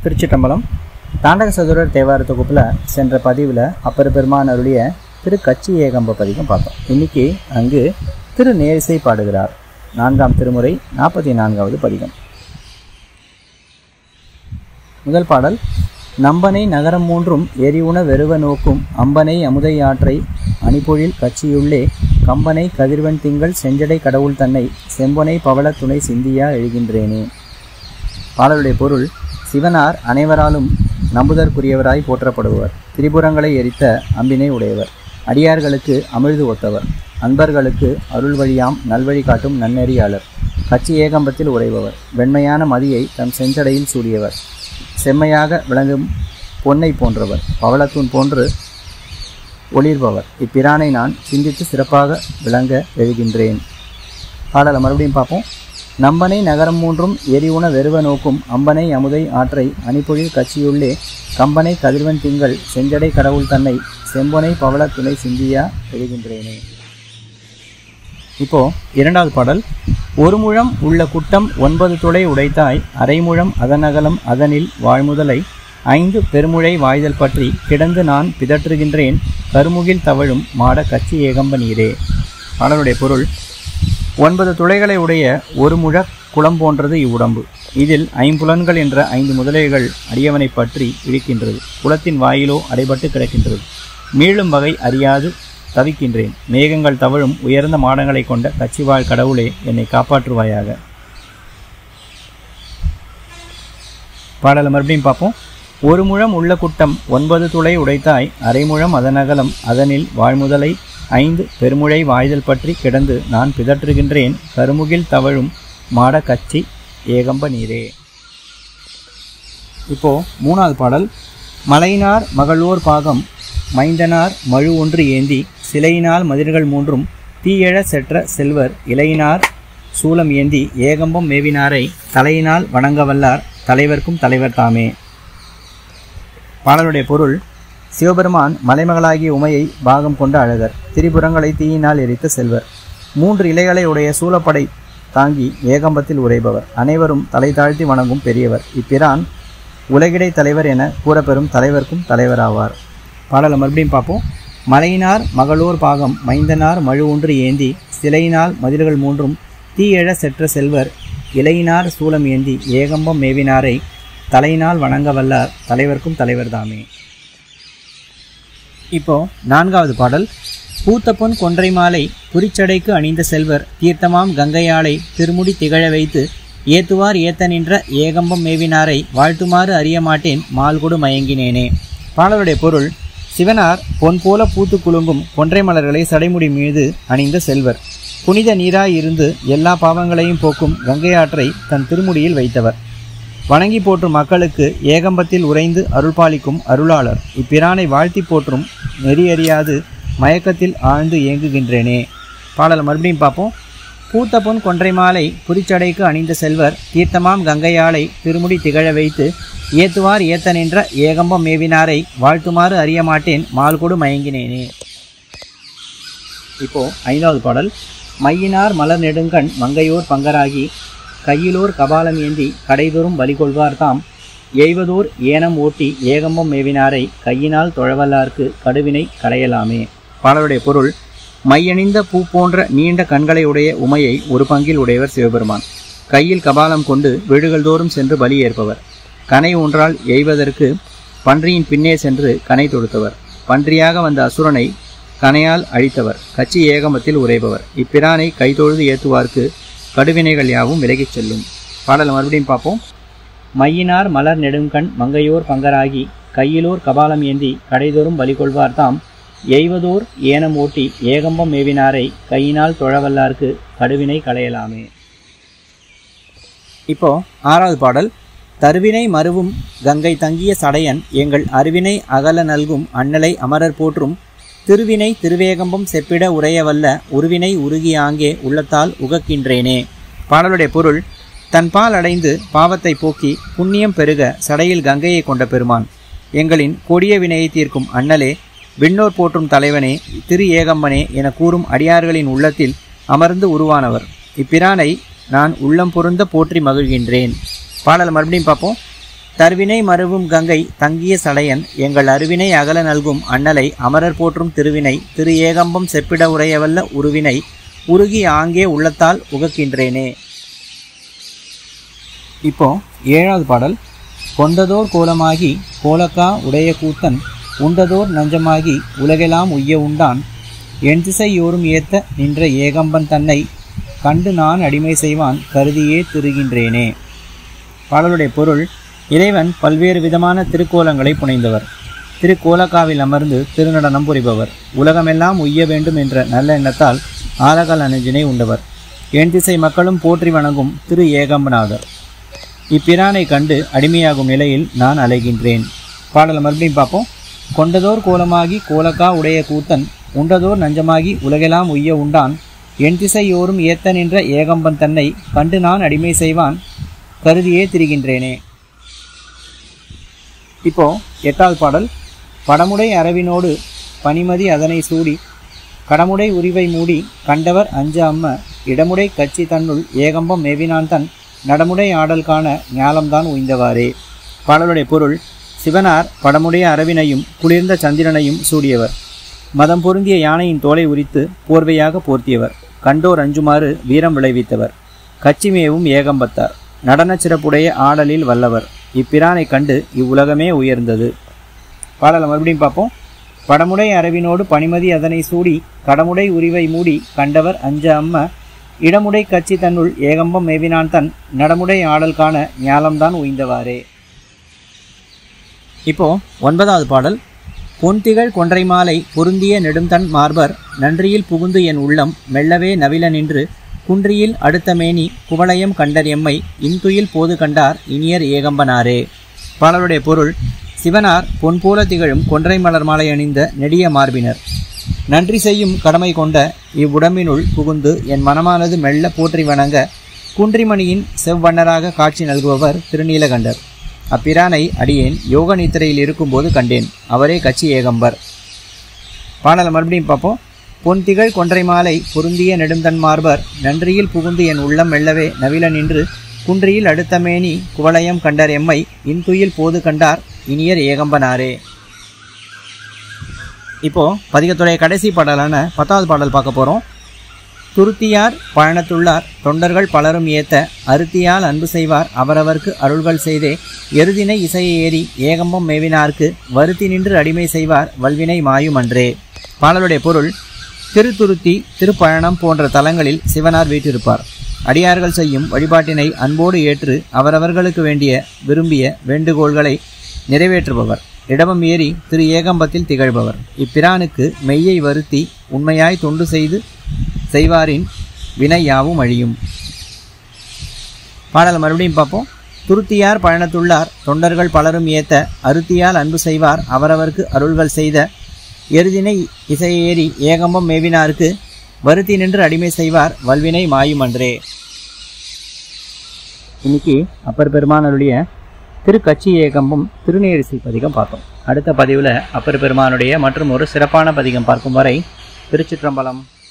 திருச்சிட்டம்பலம் தாண்டக சதுரர் தேவார தொகுப்பில் சென்ற பதிவில் அப்பர் பெருமான் அருளிய திரு கச்சி ஏகம்ப பதிகம் பார்த்தோம் இன்னைக்கு அங்கு திரு நேரிசை பாடுகிறார் நான்காம் திருமுறை நாற்பத்தி நான்காவது பதிகம் முதல் பாடல் நம்பனை நகரம் மூன்றும் எரிவுண வெறுவ நோக்கும் அம்பனை அமுதை ஆற்றை அணிபொழில் கட்சியுள்ளே கம்பனை கதிர்வன் திங்கள் செஞ்சடை கடவுள் தன்னை செம்பனை பவள துணை சிந்தியா எழுகின்றேனே பாடலுடைய பொருள் சிவனார் அனைவராலும் நம்புதற்குரியவராய் போற்றப்படுபவர் திரிபுரங்களை எரித்த அம்பினை உடையவர் அடியார்களுக்கு அமிழ்து ஒத்தவர் அன்பர்களுக்கு அருள் வழியாம் நல்வழி காட்டும் நன்னெறியாளர் கட்சி ஏகம்பத்தில் உறைபவர் வெண்மையான மதியை தம் செஞ்சடையில் சூடியவர் செம்மையாக விளங்கும் பொன்னை போன்றவர் பவளத்தூண் போன்று ஒளிர்பவர் இப்பிரானை நான் சிந்தித்து சிறப்பாக விளங்க எழுகின்றேன் பாடலை மறுபடியும் பார்ப்போம் நம்பனை நகரம் மூன்றும் எரிவுண வெறுவ நோக்கும் அம்பனை அமுதை ஆற்றை அணிப்பொழில் கட்சியுள்ளே கம்பனை கதிர்வன் திங்கள் செஞ்சடை கடவுள் தன்னை செம்பொனை பவள துணை சிந்தியா எழுகின்றேனே இப்போ இரண்டாவது பாடல் ஒரு முழம் உள்ள குட்டம் ஒன்பது துளை உடைத்தாய் அரைமுழம் அதனகலம் அதனில் வாழ்முதலை ஐந்து பெருமுழை வாய்தல் பற்றி கிடந்து நான் பிதற்றுகின்றேன் கருமுகில் தவழும் மாட கச்சி ஏகம்ப நீரே பாடலுடைய பொருள் ஒன்பது துளைகளை உடைய ஒரு முழ குளம் போன்றது இவ்வுடம்பு இதில் ஐம்புலன்கள் என்ற ஐந்து முதலைகள் அடியவனை பற்றி இழுக்கின்றது குளத்தின் வாயிலோ அடைபட்டு கிடக்கின்றது மீளும் வகை அறியாது தவிக்கின்றேன் மேகங்கள் தவழும் உயர்ந்த மாடங்களை கொண்ட கச்சிவாழ் கடவுளே என்னை காப்பாற்றுவாயாக பாடலை மறுபடியும் பார்ப்போம் ஒரு முழம் உள்ள குட்டம் ஒன்பது துளை உடைத்தாய் அரைமுழம் அதனகலம் அதனில் வாழ்முதலை ஐந்து பெருமுழை வாய்தல் பற்றி கிடந்து நான் பிதற்றுகின்றேன் கருமுகில் தவழும் மாட கச்சி ஏகம்ப நீரே இப்போ மூணாவது பாடல் மலையினார் மகளோர் பாகம் மைந்தனார் மழு ஒன்று ஏந்தி சிலையினால் மதில்கள் மூன்றும் தீயழ செற்ற செல்வர் இலையினார் சூலம் ஏந்தி ஏகம்பம் மேவினாரை தலையினால் வணங்க வல்லார் தலைவர்க்கும் தலைவர் தாமே பாடலுடைய பொருள் சிவபெருமான் மலைமகளாகிய உமையை பாகம் கொண்ட அழகர் திரிபுரங்களை தீயினால் எரித்த செல்வர் மூன்று இலைகளை உடைய சூலப்படை தாங்கி ஏகம்பத்தில் உரைபவர் அனைவரும் தலை தாழ்த்தி வணங்கும் பெரியவர் இப்பிரான் உலகிடை தலைவர் என கூறப்பெறும் தலைவர்க்கும் தலைவராவார் பாடலை மறுபடியும் பார்ப்போம் மலையினார் மகளோர் பாகம் மைந்தனார் மழு ஒன்று ஏந்தி சிலையினால் மதில்கள் மூன்றும் தீயழ செற்ற செல்வர் இலையினார் சூலம் ஏந்தி ஏகம்பம் மேவினாரை தலையினால் வணங்க வல்லார் தலைவர்க்கும் தலைவர்தாமே இப்போ நான்காவது பாடல் பூத்த பொன் கொன்றை மாலை புரிச்சடைக்கு அணிந்த செல்வர் தீர்த்தமாம் கங்கையாளை திருமுடி திகழ வைத்து ஏத்துவார் ஏத்த நின்ற ஏகம்பம் மேவினாரை வாழ்த்துமாறு அறிய மாட்டேன் மால்கொடு மயங்கினேனே பாடலுடைய பொருள் சிவனார் பொன் போல பூத்து குலுங்கும் கொன்றை மலர்களை சடைமுடி மீது அணிந்த செல்வர் புனித நீராய் இருந்து எல்லா பாவங்களையும் போக்கும் கங்கையாற்றை தன் திருமுடியில் வைத்தவர் வணங்கி போற்றும் மக்களுக்கு ஏகம்பத்தில் உறைந்து அருள்பாலிக்கும் அருளாளர் இப்பிரானை வாழ்த்தி போற்றும் நெறியறியாது மயக்கத்தில் ஆழ்ந்து ஏங்குகின்றேனே பாடலை மறுபடியும் பார்ப்போம் பூத்த பொன் கொன்றை மாலை புரிச்சடைக்கு அணிந்த செல்வர் தீர்த்தமாம் கங்கையாளை திருமுடி திகழ வைத்து ஏத்துவார் ஏத்த நின்ற ஏகம்பம் மேவினாரை வாழ்த்துமாறு அறிய மாட்டேன் மால்கொடு மயங்கினேனே இப்போ ஐந்தாவது பாடல் மையினார் மலர் நெடுங்கண் மங்கையோர் பங்கராகி கையிலோர் கபாலம் ஏந்தி கடைதோறும் பலி கொள்வார் தாம் எய்வதோர் ஏனம் ஓட்டி ஏகம்பம் மேவினாரை கையினால் தொழவல்லார்க்கு கடுவினை களையலாமே பாடலுடைய பொருள் மையணிந்த பூ போன்ற நீண்ட கண்களை உடைய உமையை ஒரு பங்கில் உடையவர் சிவபெருமான் கையில் கபாலம் கொண்டு வீடுகள் தோறும் சென்று பலி ஏற்பவர் கனை ஒன்றால் எய்வதற்கு பன்றியின் பின்னே சென்று கனை தொடுத்தவர் பன்றியாக வந்த அசுரனை கனையால் அழித்தவர் கச்சி ஏகமத்தில் உரைபவர் இப்பிரானை கைதொழுது ஏத்துவார்க்கு கடுவினைகள் யாவும் விலகிச் செல்லும் பாடலை மறுபடியும் பார்ப்போம் மையினார் மலர் நெடுங்கண் மங்கையோர் பங்கராகி கையிலோர் கபாலம் ஏந்தி கடைதோறும் பலி கொள்வார் தாம் எய்வதோர் ஏனம் ஓட்டி ஏகம்பம் மேவினாரை கையினால் தொழவல்லார்க்கு கடுவினை களையலாமே இப்போ ஆறாவது பாடல் தருவினை மறுவும் கங்கை தங்கிய சடையன் எங்கள் அருவினை அகல நல்கும் அண்ணலை அமரர் போற்றும் திருவினை திருவேகம்பம் செப்பிட உரையவல்ல உருவினை உருகி ஆங்கே உள்ளத்தால் உகக்கின்றேனே பாடலுடைய பொருள் தன் பால் அடைந்து பாவத்தை போக்கி புண்ணியம் பெருக சடையில் கங்கையை கொண்ட பெருமான் எங்களின் கொடிய வினையை தீர்க்கும் அண்ணலே விண்ணோர் போற்றும் தலைவனே திரு ஏகம்பனே என கூறும் அடியார்களின் உள்ளத்தில் அமர்ந்து உருவானவர் இப்பிரானை நான் உள்ளம் பொருந்த போற்றி மகிழ்கின்றேன் பாடலை மறுபடியும் பார்ப்போம் தருவினை மருவும் கங்கை தங்கிய சடையன் எங்கள் அருவினை அகல நல்கும் அண்ணலை அமரர் போற்றும் திருவினை திரு ஏகம்பம் செப்பிட உரையவல்ல உருவினை உருகி ஆங்கே உள்ளத்தால் உகக்கின்றேனே இப்போ ஏழாவது பாடல் கொண்டதோர் கோலமாகி கோலக்கா உடைய கூத்தன் உண்டதோர் நஞ்சமாகி உலகெல்லாம் உய்ய உண்டான் என் திசையோரும் ஏத்த நின்ற ஏகம்பன் தன்னை கண்டு நான் அடிமை செய்வான் கருதியே திருகின்றேனே பாடலுடைய பொருள் இறைவன் பல்வேறு விதமான திருக்கோலங்களை புனைந்தவர் திருக்கோலக்காவில் அமர்ந்து திருநடனம் புரிபவர் உலகமெல்லாம் உய்ய வேண்டும் என்ற நல்ல எண்ணத்தால் ஆலகால் அனுஜினை உண்டவர் என் திசை மக்களும் போற்றி வணங்கும் திரு ஏகம்பநாதர் இப்பிரானை கண்டு அடிமையாகும் நிலையில் நான் அலைகின்றேன் பாடலை மறுபடியும் பார்ப்போம் கொண்டதோர் கோலமாகி கோலக்கா உடைய கூத்தன் உண்டதோர் நஞ்சமாகி உலகெல்லாம் உய்ய உண்டான் என் திசையோரும் ஏத்த நின்ற ஏகம்பன் தன்னை கண்டு நான் அடிமை செய்வான் கருதியே திரிகின்றேனே இப்போ எட்டாவது பாடல் படமுடை அரவினோடு பனிமதி அதனை சூடி கடமுடை உரிவை மூடி கண்டவர் அஞ்ச அம்ம இடமுடை கட்சி தன்னுள் ஏகம்பம் மேவினான் தன் நடமுடை ஆடல் காண ஞாலம்தான் உய்ந்தவாறே பாடலுடைய பொருள் சிவனார் படமுடைய அரவினையும் குளிர்ந்த சந்திரனையும் சூடியவர் மதம் பொருந்திய யானையின் தோலை உரித்து போர்வையாக போர்த்தியவர் கண்டோர் அஞ்சுமாறு வீரம் விளைவித்தவர் கச்சிமேவும் ஏகம்பத்தார் நடனச் சிறப்புடைய ஆடலில் வல்லவர் இப்பிரானை கண்டு இவ்வுலகமே உயர்ந்தது பாடலை மறுபடியும் பார்ப்போம் படமுடை அரவினோடு பனிமதி அதனை சூடி கடமுடை உரிவை மூடி கண்டவர் அஞ்ச அம்ம இடமுடை கட்சி தன்னுள் ஏகம்பம் மேவினான் தன் நடமுடை ஆடல் காண ஞாலம்தான் உய்ந்தவாறே இப்போ ஒன்பதாவது பாடல் பொன்திகழ் கொன்றை மாலை பொருந்திய நெடுந்தன் மார்பர் நன்றியில் புகுந்து என் உள்ளம் மெல்லவே நவில நின்று குன்றியில் அடுத்த மேனி குவளையம் கண்டர் எம்மை இன்துயில் போது கண்டார் இனியர் ஏகம்பனாரே பாடலுடைய பொருள் சிவனார் பொன்போல திகழும் கொன்றை மலர் மாலை அணிந்த நெடிய மார்பினர் நன்றி செய்யும் கடமை கொண்ட இவ்வுடம்பினுள் புகுந்து என் மனமானது மெல்ல போற்றி வணங்க குன்றிமணியின் செவ்வண்ணராக காட்சி நல்குபவர் திருநீலகண்டர் அப்பிரானை அடியேன் யோக நித்திரையில் இருக்கும்போது கண்டேன் அவரே கட்சி ஏகம்பர் பாடலை மறுபடியும் பார்ப்போம் பொன் திகழ் கொன்றை மாலை பொருந்திய நெடுந்தன் மார்பர் நன்றியில் புகுந்து என் உள்ளம் மெல்லவே நவில நின்று குன்றியில் அடுத்த மேனி குவளையம் கண்டர் எம்மை இன்துயில் போது கண்டார் இனியர் ஏகம்பனாரே இப்போ பதிகத்துடைய கடைசி பாடலான பத்தாவது பாடல் பார்க்க போகிறோம் துருத்தியார் பயணத்துள்ளார் தொண்டர்கள் பலரும் ஏத்த அருத்தியால் அன்பு செய்வார் அவரவர்க்கு அருள்கள் செய்தே எருதினை இசையை ஏறி ஏகம்பம் மேவினார்க்கு வருத்தி நின்று அடிமை செய்வார் வல்வினை மாயுமன்றே பாடலுடைய பொருள் திருத்துருத்தி திருப்பயணம் போன்ற தலங்களில் சிவனார் வீற்றிருப்பார் அடியார்கள் செய்யும் வழிபாட்டினை அன்போடு ஏற்று அவரவர்களுக்கு வேண்டிய விரும்பிய வேண்டுகோள்களை நிறைவேற்றுபவர் இடமம் ஏறி திரு ஏகம்பத்தில் திகழ்பவர் இப்பிரானுக்கு மெய்யை வருத்தி உண்மையாய் தொண்டு செய்து செய்வாரின் வினை யாவும் அழியும் பாடல் மறுபடியும் பார்ப்போம் துருத்தியார் பயணத்துள்ளார் தொண்டர்கள் பலரும் ஏத்த அருத்தியால் அன்பு செய்வார் அவரவர்க்கு அருள்கள் செய்த எருதினை இசையேறி ஏகம்பம் மேவினாருக்கு வருத்தி நின்று அடிமை செய்வார் வல்வினை மாயுமன்றே இன்னைக்கு அப்பர் பெருமானுடைய திருக்கட்சி ஏகம்பம் திருநேரிசை பதிகம் பார்த்தோம் அடுத்த பதிவில் அப்பர் பெருமானுடைய மற்றும் ஒரு சிறப்பான பதிகம் பார்க்கும் வரை திருச்சிற்றம்பலம்